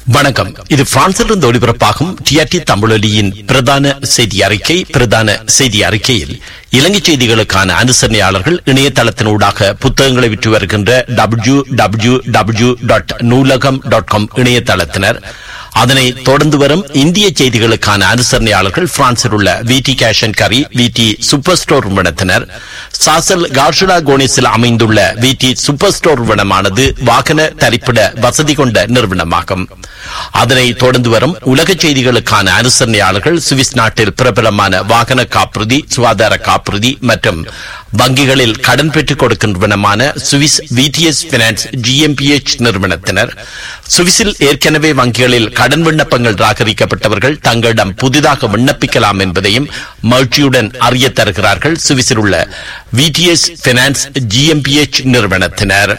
வணக்கம் இது பிரான்சிலிருந்து ஒளிபரப்பாகும் டிஆர்டி தமிழொலியின் பிரதான செய்தி அறிக்கை பிரதான செய்தி அறிக்கையில் இலங்கை செய்திகளுக்கான அனுசரணையாளர்கள் இணையதளத்தினூடாக புத்தகங்களை விற்று வருகின்ற W W W dot Noolaham dot com இணையதளத்தினர் அதனை தொடர்ந்து வரும் இந்திய செய்திகளுக்கான அனுசரணையாளர்கள் பிரான்சில் உள்ள விடி கேஷ் அண்ட் கரி விடி சூப்பர் ஸ்டோர் நிறுவனத்தினர் சாசல் கார்ஷுலா கோனிஸில் அமைந்துள்ள விடி சூப்பர் ஸ்டோர் நிறுவனமானது வாகன தரிப்பிட வசதி கொண்ட நிறுவனமாகும் அதனை தொடர்ந்து வரும் உலக செய்திகளுக்கான அனுசரணையாளர்கள் சுவிஸ் நாட்டில் பிரபலமான வாகன காப்புறுதி சுகாதார காப்புறுதி மற்றும் வங்கிகளில் கடன் பெற்றுக் கொடுக்கின்றனமான சுவிஸ் விடிஎஸ் பினான்ஸ் ஜிஎம்பிஎச் நிறுவனத்தினர் சுவிஸில் ஏற்கனவே வங்கிகளில் கடன் விண்ணப்பங்கள் ராகரிக்கப்பட்டவர்கள் தங்களிடம் புதிதாக விண்ணப்பிக்கலாம் என்பதையும் மகிழ்ச்சியுடன் அறிய தருகிறார்கள் சுவிஸில் உள்ள விடிஎஸ் பினான்ஸ் ஜிஎம்பிஎச் நிறுவனத்தினர்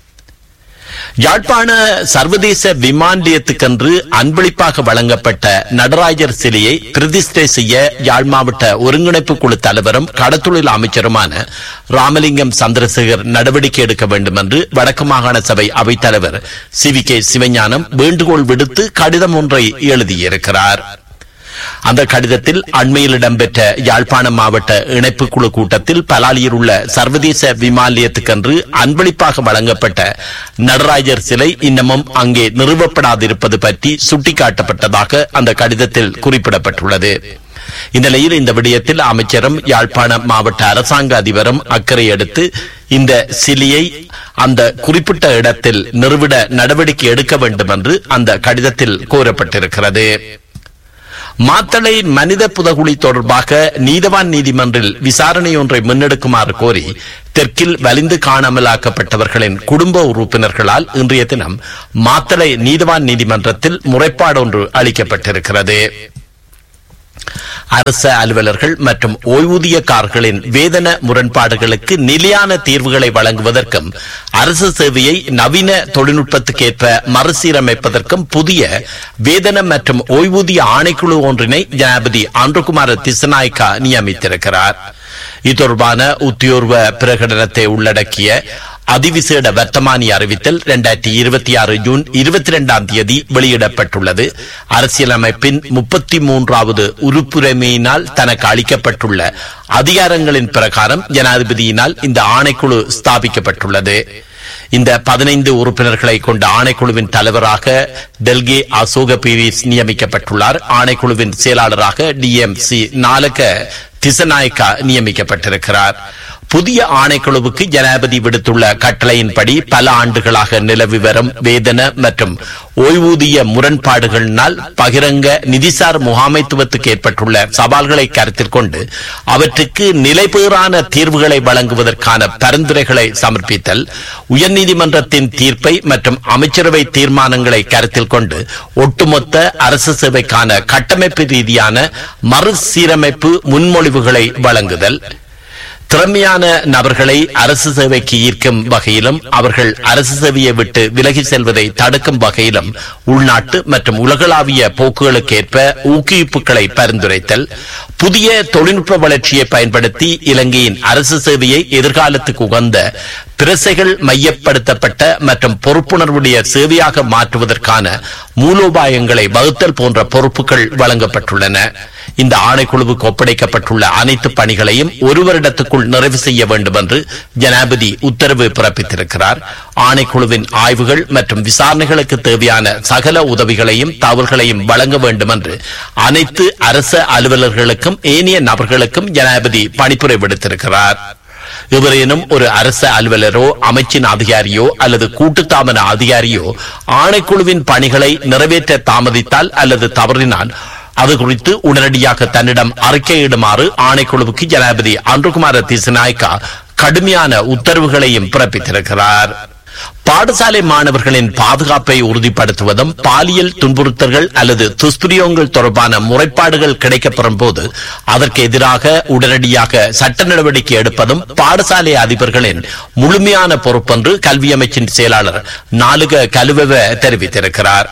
யாழ்ப்பாண சர்வதேச விமான நிலையத்துக்கென்று அன்பளிப்பாக வழங்கப்பட்ட நடராஜர் சிலையை பிரதிஷ்டை செய்ய யாழ் மாவட்ட ஒருங்கிணைப்பு குழு தலைவரும் கடத்தொழில் அமைச்சருமான ராமலிங்கம் சந்திரசேகர் நடவடிக்கை எடுக்க வேண்டும் என்று வடக்கு மாகாண சபை அவைத்தலைவர் சி வி கே சிவஞானம் வேண்டுகோள் விடுத்து கடிதம் ஒன்றை எழுதியிருக்கிறார் அந்த கடிதத்தில் அண்மையில் இடம்பெற்ற யாழ்ப்பாணம் மாவட்ட இணைப்பு குழு கூட்டத்தில் பலாலியில் உள்ள சர்வதேச விமான நிலையத்துக்கென்று அன்பளிப்பாக வழங்கப்பட்ட நடராஜர் சிலை இன்னமும் அங்கே நிறுவப்படாதிருப்பது பற்றி சுட்டிக்காட்டப்பட்டதாக அந்த கடிதத்தில் குறிப்பிடப்பட்டுள்ளது இந்நிலையில் இந்த விடயத்தில் அமைச்சரும் யாழ்ப்பாண மாவட்ட அரசாங்க அதிபரும் அக்கறை எடுத்து இந்த சிலையை அந்த குறிப்பிட்ட இடத்தில் நிறுவிட நடவடிக்கை எடுக்க வேண்டும் என்று அந்த கடிதத்தில் கோரப்பட்டிருக்கிறது மாத்தளை மனித புதகுழி தொடர்பாக நீதவான் நீதிமன்றில் விசாரணை ஒன்றை முன்னெடுக்குமாறு கோரி தெற்கில் வலிந்து காணாமலாக்கப்பட்டவர்களின் குடும்ப உறுப்பினர்களால் இன்றைய தினம் மாத்தளை நீதவான் நீதிமன்றத்தில் முறைப்பாடு ஒன்று அளிக்கப்பட்டிருக்கிறது அரசு அலுவலர்கள் மற்றும் ஓய்வூதியக்காரர்களின் வேதன முரண்பாடுகளுக்கு நிலையான தீர்வுகளை வழங்குவதற்கும் அரசு சேவையை நவீன தொழில்நுட்பத்துக்கேற்ப மறுசீரமைப்பதற்கும் புதிய வேதன மற்றும் ஓய்வூதிய ஆணைக்குழு ஒன்றினை ஜனாபதி ஆண்டுகுமார திசநாய்க்கா நியமித்திருக்கிறார் இது தொடர்பான உத்தியோர்வ பிரகடனத்தை உள்ளடக்கிய அதிவிசேட வர்த்தமானி அறிவித்தல் இரண்டாயிரத்தி இருபத்தி ஆறு ஜூன் இருபத்தி இரண்டாம் தேதி வெளியிடப்பட்டுள்ளது அரசியலமைப்பின் முப்பத்தி மூன்றாவது உறுப்புரிமையினால் தனக்கு அளிக்கப்பட்டுள்ள அதிகாரங்களின் பிரகாரம் ஜனாதிபதியினால் இந்த ஆணைக்குழு ஸ்தாபிக்கப்பட்டுள்ளது இந்த பதினைந்து உறுப்பினர்களை கொண்ட ஆணைக்குழுவின் தலைவராக டெல்கே அசோக பீரிஸ் நியமிக்கப்பட்டுள்ளார் ஆணைக்குழுவின் செயலாளராக D M C Nalaka Dissanayake நியமிக்கப்பட்டிருக்கிறார் புதிய ஆணைக்குழுவுக்கு ஜனாதிபதி விடுத்துள்ள கட்டளையின்படி பல ஆண்டுகளாக நிலவி வரும் வேதன மற்றும் ஓய்வூதிய முரண்பாடுகளினால் பகிரங்க நிதிசார் முகாமைத்துவத்துக்கு ஏற்பட்டுள்ள சவால்களை கருத்தில் கொண்டு அவற்றுக்கு நிலைபேறான தீர்வுகளை வழங்குவதற்கான பரிந்துரைகளை சமர்ப்பித்தல் உயர்நீதிமன்றத்தின் தீர்ப்பை மற்றும் அமைச்சரவை தீர்மானங்களை கருத்தில் கொண்டு ஒட்டுமொத்த அரசு சேவைக்கான கட்டமைப்பு ரீதியான மறுசீரமைப்பு முன்மொழிவுகளை வழங்குதல் திறமையான நபர்களை அரசு சேவைக்கு ஈர்க்கும் வகையிலும் அவர்கள் அரசு சேவையை விட்டு விலகி செல்வதை தடுக்கும் வகையிலும் உள்நாட்டு மற்றும் உலகளாவிய போக்குகளுக்கேற்ப ஊக்குவிப்புகளை பரிந்துரைத்தல் புதிய தொழில்நுட்ப வளர்ச்சியை பயன்படுத்தி இலங்கையின் அரசு சேவையை எதிர்காலத்துக்கு உகந்த பிரசைகள் மையப்படுத்தப்பட்ட மற்றும் பொறுப்புணர்வுடைய சேவையாக மாற்றுவதற்கான மூலோபாயங்களை வகுத்தல் போன்ற பொறுப்புகள் வழங்கப்பட்டுள்ளன இந்த ஆணைக்குழுவுக்கு ஒப்படைக்கப்பட்டுள்ள அனைத்து பணிகளையும் ஒரு வருடத்துக்குள் நிறைவு செய்ய வேண்டும் என்று ஜனாபதி உத்தரவு பிறப்பித்திருக்கிறார் ஆணைக்குழுவின் ஆய்வுகள் மற்றும் விசாரணைகளுக்கு தேவையான சகல உதவிகளையும் தகவல்களையும் வழங்க வேண்டும் என்று அனைத்து அரசு அலுவலர்களுக்கும் ஏனைய நபர்களுக்கும் ஜனாபதி பணிப்புரை விடுத்திருக்கிறார் இவரேனும் ஒரு அரசு அலுவலரோ அமைச்சின் அதிகாரியோ அல்லது கூட்டுத்தாபன அதிகாரியோ ஆணைக்குழுவின் பணிகளை நிறைவேற்ற தாமதித்தால் அல்லது தவறினால் அது குறித்து உடனடியாக தன்னிடம் அறிக்கையிடுமாறு ஆணைக்குழுவுக்கு ஜனாதிபதி அன்றுகுமார திசநாயக்கா கடுமையான உத்தரவுகளையும் பிறப்பித்திருக்கிறார் பாடசாலை மாணவர்களின் பாதுகாப்பை உறுதிப்படுத்துவதும் பாலியல் துன்புறுத்தல்கள் அல்லது துஷ்பிரயோகங்கள் தொடர்பான முறைப்பாடுகள் கிடைக்கப்பெறும் போது அதற்கு எதிராக உடனடியாக சட்ட நடவடிக்கை எடுப்பதும் பாடசாலை அதிபர்களின் முழுமையான பொறுப்பென்று கல்வி அமைச்சின் செயலாளர் நாலுக கலுவவ தெரிவித்திருக்கிறார்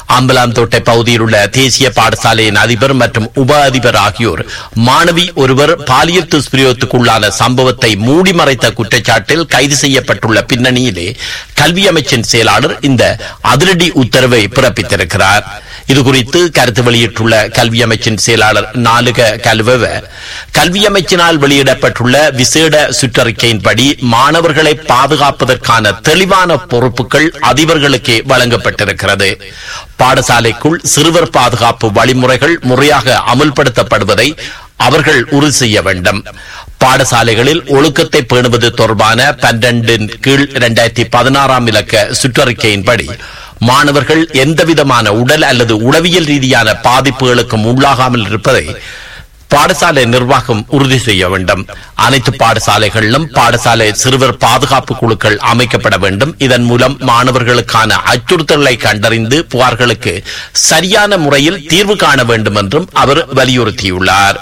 அம்பலாந்தோட்டை பகுதியில் உள்ள தேசிய பாடசாலையின் அதிபர் மற்றும் உப அதிபர் ஆகியோர் மாணவி ஒருவர் பாலியல் துஷ்பிரயோகத்துக்குள்ளான சம்பவத்தை மூடி மறைத்த குற்றச்சாட்டில் கைது செய்யப்பட்டுள்ள பின்னணியிலே கல்வி அமைச்சின் செயலாளர் இந்த அதிரடி உத்தரவை பிறப்பித்திருக்கிறார் இதுகுறித்து கருத்து வெளியிட்டுள்ள கல்வி அமைச்சின் செயலாளர் நாலுக கல்வவ கல்வி அமைச்சினால் வெளியிடப்பட்டுள்ள விசேட சுற்றறிக்கையின்படி மாணவர்களை பாதுகாப்பதற்கான தெளிவான பொறுப்புகள் அதிபர்களுக்கே வழங்கப்பட்டிருக்கிறது பாடசாலைக்குள் சிறுவர் பாதுகாப்பு வழிமுறைகள் முறையாக அமுல்படுத்தப்படுவதை அவர்கள் உறுதி செய்ய வேண்டும் பாடசாலைகளில் ஒழுக்கத்தை பேணுவது தொடர்பான பன்னெண்டின் கீழ் இரண்டாயிரத்தி பதினாறாம் இலக்க சுற்றறிக்கையின்படி மாணவர்கள் எந்தவிதமான உடல் அல்லது உளவியல் ரீதியான பாதிப்புகளுக்கும் உள்ளாகாமல் இருப்பதை பாடசாலை நிர்வாகம் உறுதி செய்ய வேண்டும் அனைத்து பாடசாலைகளிலும் பாடசாலை சிறுவர் பாதுகாப்பு குழுக்கள் அமைக்கப்பட வேண்டும் இதன் மூலம் மாணவர்களுக்கான அச்சுறுத்தல்களை கண்டறிந்து புகார்களுக்கு சரியான முறையில் தீர்வு காண வேண்டும் என்றும் அவர் வலியுறுத்தியுள்ளார்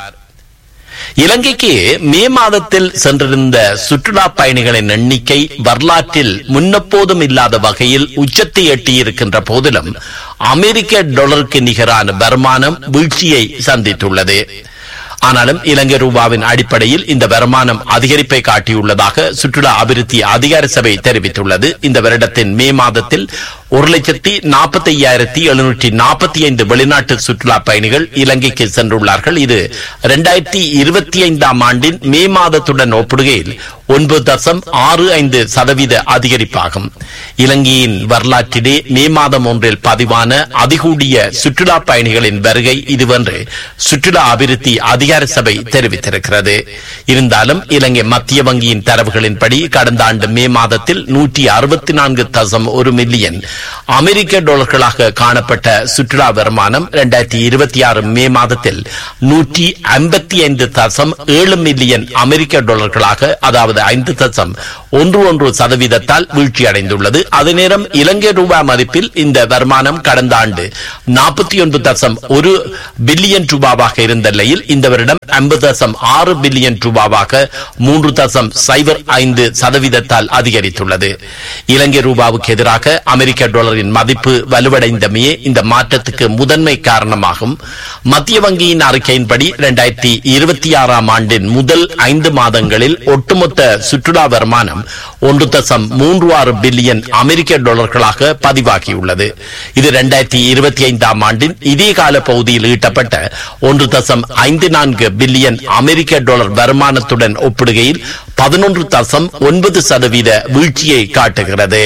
இலங்கைக்கு மே மாதத்தில் சென்றிருந்த சுற்றுலா பயணிகளின் எண்ணிக்கை வரலாற்றில் முன்னெப்போதும் இல்லாத வகையில் உச்சத்தை எட்டியிருக்கின்ற போதிலும் அமெரிக்க டாலருக்கு நிகரான வருமானம் வீழ்ச்சியை சந்தித்துள்ளது ஆனாலும் இலங்கை ரூபாவின் அடிப்படையில் இந்த வருமானம் அதிகரிப்பை காட்டியுள்ளதாக சுற்றுலா அபிவிருத்தி அதிகார சபை தெரிவித்துள்ளது இந்த வருடத்தின் மே மாதத்தில் ஒரு லட்சத்தி நாற்பத்தி ஐயாயிரத்தி எழுநூற்றி நாற்பத்தி ஐந்து வெளிநாட்டு சுற்றுலா பயணிகள் இலங்கைக்கு சென்றுள்ளார்கள் இது இரண்டாயிரத்தி இருபத்தி ஐந்தாம் ஆண்டின் மே மாதத்துடன் ஒப்பிடுகையில் ஒன்பது தசம் ஆறு ஐந்து சதவீத அதிகரிப்பாகும் இலங்கையின் வரலாற்றிலே மே மாதம் ஒன்றில் பதிவான அதிகூடிய சுற்றுலா பயணிகளின் வருகை இதுவென்று சுற்றுலா அபிவிருத்தி அதிகார சபை தெரிவித்திருக்கிறது இருந்தாலும் இலங்கை மத்திய வங்கியின் தரவுகளின்படி கடந்த ஆண்டு மே மாதத்தில் நூற்றி அறுபத்தி நான்கு தசம் ஒரு மில்லியன் அமெரிக்க டாலர்களாக காணப்பட்ட சுற்றுலா வருமானம் இரண்டாயிரத்தி இருபத்தி ஆறு மே மாதத்தில் நூற்றி ஐம்பத்தி ஐந்து தசம் ஏழு மில்லியன் அமெரிக்க டாலர்களாக அதாவது ஐந்து தசம் ஒன்று ஒன்று சதவீதத்தால் வீழ்ச்சி அடைந்துள்ளது அதே நேரம் இலங்கை ரூபாய் மதிப்பில் இந்த வருமானம் கடந்த ஆண்டு நாற்பத்தி ஒன்பது தசம் ஒரு பில்லியன் ரூபாவாக இருந்த நிலையில் இந்த வருடம் ஐம்பது தசம் ஆறு பில்லியன் ரூபாவாக மூன்று தசம் சைபர் ஐந்து சதவீதத்தால் அதிகரித்துள்ளது இலங்கை ரூபாவுக்கு எதிராக அமெரிக்க டாலரின் மதிப்பு வலுவடைந்தமையே இந்த மாற்றத்துக்கு முதன்மை காரணமாகும் மத்திய வங்கியின் அறிக்கையின்படி இரண்டாயிரத்தி இருபத்தி ஆறாம் ஆண்டின் முதல் ஐந்து மாதங்களில் ஒட்டுமொத்த சுற்றுலா வருமானம் ஒன்று தசம் மூன்று ஆறு பில்லியன் அமெரிக்க டாலர்களாக பதிவாகியுள்ளது இது இரண்டாயிரத்தி இருபத்தி ஐந்தாம் ஆண்டின் இதே கால பகுதியில் ஈட்டப்பட்ட ஒன்று தசம் ஐந்து நான்கு பில்லியன் அமெரிக்க டாலர் வருமானத்துடன் ஒப்பிடுகையில் பதினொன்று தசம் ஒன்பது சதவீத வீழ்ச்சியை காட்டுகிறது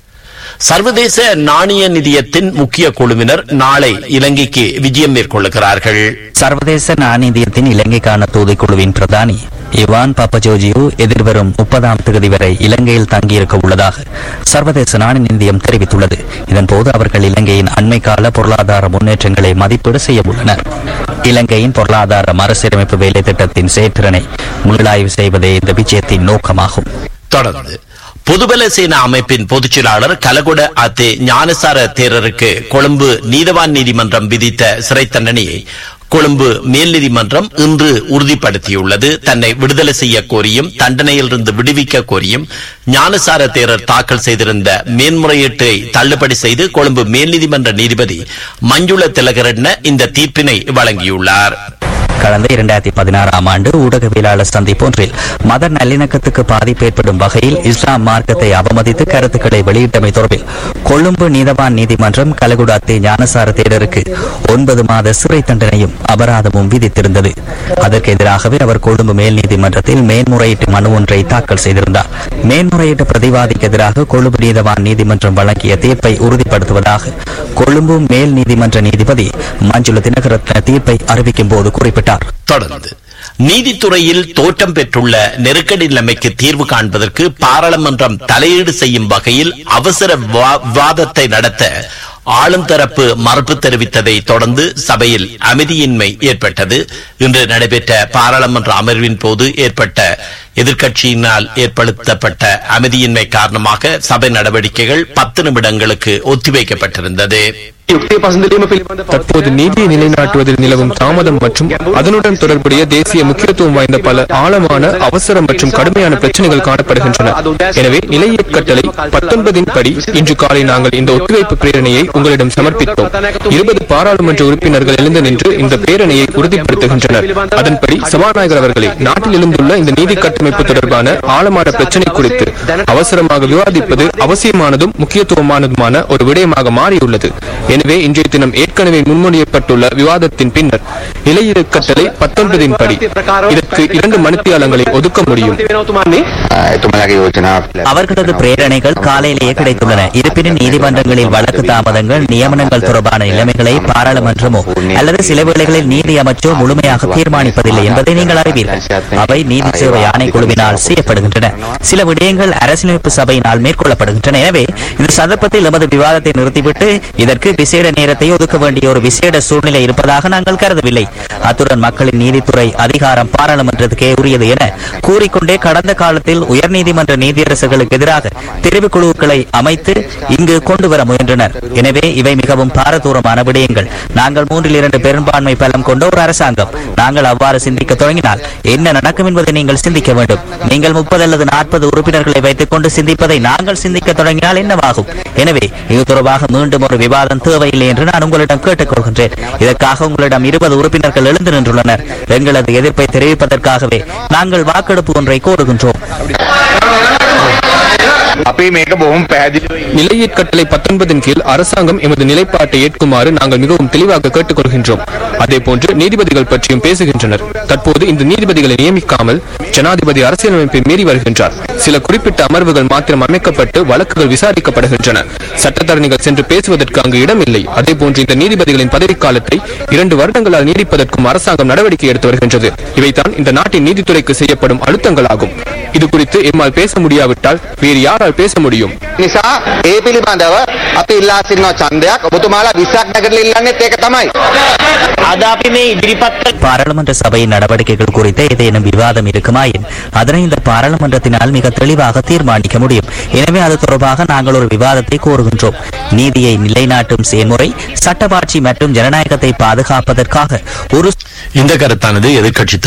சர்வதேச நாணய நிதியத்தின் முக்கிய குழுவினர் நாளை இலங்கைக்கு விஜயம் மேற்கொள்ளுகிறார்கள் சர்வதேச நாணயத்தின் இலங்கைக்கான தூதுக்குழுவின் பிரதானி இவான் பாப்பஜோஜியோ எதிர்வரும் முப்பதாம் தேதி வரை இலங்கையில் தங்கியிருக்க உள்ளதாக சர்வதேச நாணய நிதியம் தெரிவித்துள்ளது இதன்போது அவர்கள் இலங்கையின் அண்மை கால பொருளாதார முன்னேற்றங்களை மதிப்பீடு செய்ய உள்ளனர் இலங்கையின் பொருளாதார மறுசீரமைப்பு வேலை திட்டத்தின் செயற்திறனை முள்ளாய்வு செய்வதே இந்த விஜயத்தின் நோக்கமாகும் தொடர்ந்து பொதுபல சேனா அமைப்பின் பொதுச் செயலாளர் கலகுட அத்தே ஞானசார தேரருக்கு கொழும்பு நீதவான் நீதிமன்றம் விதித்த சிறை தண்டனையை கொழும்பு மேல் நீதிமன்றம் இன்று உறுதிப்படுத்தியுள்ளது தன்னை விடுதலை செய்ய கோரியும் தண்டனையிலிருந்து விடுவிக்க கோரியும் ஞானசார தேரர் தாக்கல் செய்திருந்த மேன்முறையீட்டை தள்ளுபடி செய்து கொழும்பு மேல் நீதிமன்ற நீதிபதி மஞ்சுள திலகரட்ன இந்த தீர்ப்பினை வழங்கியுள்ளார் கடந்த இரண்டாயிரத்தி பதினாறாம் ஆண்டு ஊடகவியலாளர் சந்திப்பொன்றில் மத நல்லிணக்கத்துக்கு பாதிப்பு ஏற்படும் வகையில் இஸ்லாம் மார்க்கத்தை அவமதித்து கருத்துக்களை வெளியிட்டமை தொடர்பில் கொழும்பு நீதவான் நீதிமன்றம் கலகுடாத்தே ஞானசார தேரருக்கு ஒன்பது மாத சிறை தண்டனையும் அபராதமும் விதித்திருந்தது அதற்கு எதிராகவே அவர் கொழும்பு மேல் நீதிமன்றத்தில் மேன்முறையீட்டு மனு ஒன்றை தாக்கல் செய்திருந்தார் மேன்முறையீட்டு பிரதிவாதிக்கு எதிராக கொழும்பு நீதவான் நீதிமன்றம் வழங்கிய தீர்ப்பை உறுதிப்படுத்துவதாக கொழும்பு மேல் நீதிமன்ற நீதிபதி மஞ்சுள தினகரத்ன தீர்ப்பை அறிவிக்கும் போது குறிப்பிட்டார் தொடர்ந்து நீதித்துறையில் தோற்றம் பெற்றுள்ள நெருக்கடி நிலைமைக்கு தீர்வு காண்பதற்கு பாராளுமன்றம் தலையீடு செய்யும் வகையில் அவசர விவா- விவாதத்தை நடத்த ஆளும் தரப்பு மறுப்பு தெரிவித்ததை தொடர்ந்து சபையில் அமைதியின்மை ஏற்பட்டது இன்று நடைபெற்ற பாராளுமன்ற அமர்வின் போது ஏற்பட்ட எதிர்க்கட்சியினால் ஏற்படுத்தப்பட்ட அமைதியின்மை காரணமாக சபை நடவடிக்கைகள் பத்து நிமிடங்களுக்கு ஒத்திவைக்கப்பட்டிருந்தது யுக்திய பசந்தலீம பிலிබඳ தற்போது நீதியை நிலைநாட்டுவதில் நிலவும் தாமதம் மற்றும் அதனுடன் தொடர்புடைய தேசிய முக்கியத்துவம் வாய்ந்த பல ஆழமான அவசர மற்றும் கடுமையான பிரச்சனைகள் காணப்படுகின்றன எனவே நிலைய கட்டளை பத்தொன்பதின் படி இன்று காலை நாங்கள் இந்த ஒத்துழைப்பு பிரேரணையை உங்களிடம் சமர்ப்பித்தோம் இருபது பாராளுமன்ற உறுப்பினர்கள் எழுந்து நின்று இந்த பேரணியை உறுதிப்படுத்துகின்றனர் அதன்படி சபாநாயகர் அவர்களே நாட்டில் எழுந்துள்ள இந்த நீதி கட்டமைப்பு தொடர்பான ஆழமான பிரச்சனை குறித்து அவசரமாக விவாதிப்பது அவசியமானதும் முக்கியத்துவமானதுமான ஒரு விடயமாக மாறியுள்ளது எனவே இன்றைய தினம் ஏற்கனவே முன்மொழியப்பட்டுள்ள விவாதத்தின் பின்னர் இலையிறு கட்டளை பத்தொன்பதின் படி இதற்கு இரண்டு மணித்தியாலங்களை ஒதுக்க முடியும் එතුමලගේ යෝජනාව அவர்களது பிரேரணைகள் காலையிலேயே கிடைத்துள்ளன இருப்பினும் நீதிமன்றங்களில் வழக்கு தாமதங்கள் நியமனங்கள் தொடர்பான நிலைமைகளை பாராளுமன்றமோ அல்லது சில வேளைகளில் நீதி அமைச்சோ முழுமையாக தீர்மானிப்பதில்லை என்பதை நீங்கள் அறிவீர்கள் அவை நீதி சேவை ஆணைக்குழுவினால் செய்யப்படுகின்றன சில விடயங்கள் அரசியலமைப்பு சபையினால் மேற்கொள்ளப்படுகின்றன எனவே இந்த சந்தர்ப்பத்தில் எமது விவாதத்தை நிறுத்திவிட்டு இதற்கு விசேட நேரத்தை ஒதுக்க வேண்டிய ஒரு விசேட சூழ்நிலை இருப்பதாக நாங்கள் கருதவில்லை அத்துடன் மக்களின் நீதித்துறை அதிகாரம் பாராளுமன்றத்துக்கே உரியது என கூறிக்கொண்டே கடந்த காலத்தில் உயர்நீதிமன்ற நீதியரசர்களுக்கு எதிராக தெரிவு குழுக்களை அமைத்து இங்கு கொண்டு வர முயன்றனர் எனவே இவை மிகவும் பாரதூரமான விடயங்கள் நாங்கள் மூன்றில் இரண்டு பெரும்பான்மை பலம் கொண்ட ஒரு அரசாங்கம் நாங்கள் அவ்வாறு சிந்திக்க தொடங்கினால் என்ன நடக்கும் என்பதை நீங்கள் சிந்திக்க வேண்டும் நீங்கள் முப்பது அல்லது நாற்பது உறுப்பினர்களை வைத்துக் கொண்டு சிந்திப்பதை நாங்கள் சிந்திக்க தொடங்கினால் என்னவாகும் எனவே இது தொடர்பாக மீண்டும் ஒரு விவாதம் தேவையில்லை என்று நான் உங்களிடம் கேட்டுக்கொள்கின்றேன் இதற்காக உங்களிடம் இருபது உறுப்பினர்கள் எழுந்து நின்றுள்ளனர் எங்களது எதிர்ப்பை தெரிவிப்பதற்காகவே நாங்கள் வாக்கெடுப்பு ஒன்றை கோருகின்றோம் අපි මේක බොහොම පැහැදිලි நிலையீட் கட்டளை பத்தொன்பதின் கீழ் அரசாங்கம் எமது நிலைப்பாட்டை ஏற்குமாறு நாங்கள் மிகவும் தெளிவாக கேட்டுக்கொள்கின்றோம் அதேபோன்று நீதிபதிகள் பற்றியும் பேசுகின்றனர் தற்போது இந்த நீதிபதிகளை நியமிக்காமல் ஜனாதிபதி அரசியலமைப்பை மீறி வருகின்றார் சில குறிப்பிட்ட அமர்வுகள் மாத்திரம் அமைக்கப்பட்டு வழக்குகள் விசாரிக்கப்படுகின்றன சட்டத்தரணிகள் சென்று பேசுவதற்கு அங்கு இடமில்லை அதேபோன்று இந்த நீதிபதிகளின் பதவிக்காலத்தை இரண்டு வருடங்களால் நீடிப்பதற்கும் அரசாங்கம் நடவடிக்கை எடுத்து வருகின்றது இவைதான் இந்த நாட்டின் நீதித்துறைக்கு செய்யப்படும் அழுத்தங்களாகும் இது குறித்து எம்மால் பேச முடியாவிட்டால் வேறு யாரால் பேச முடியும் නිසා ඒ පිළිබඳව අපි ඉල්ලා සිටිනවා ඡන්දයක් ඔබතුමාලා 20ක් නැගලා ඉල්ලන්නේත් ඒක තමයි අද අපි මේ ඉදිරිපත් කළ பாராளுமன்ற சபையின் நடவடிக்கைகள் குறித்த ஏதேனும் விவாதம் இருக்குமாயின் அதனை இந்த பாராளுமன்றத்தினால் மிக தெளிவாக தீர்மானிக்க முடியும் எனவே அது தொடர்பாக நாங்கள் ஒரு விவாதத்தை கோருகின்றோம் நீதியை நிலைநாட்டும் செயல்முறை சட்டவாட்சி மற்றும் ஜனநாயகத்தை பாதுகாப்பதற்காக ஒரு இந்த கருத்தானது எதிர்க்கட்சித்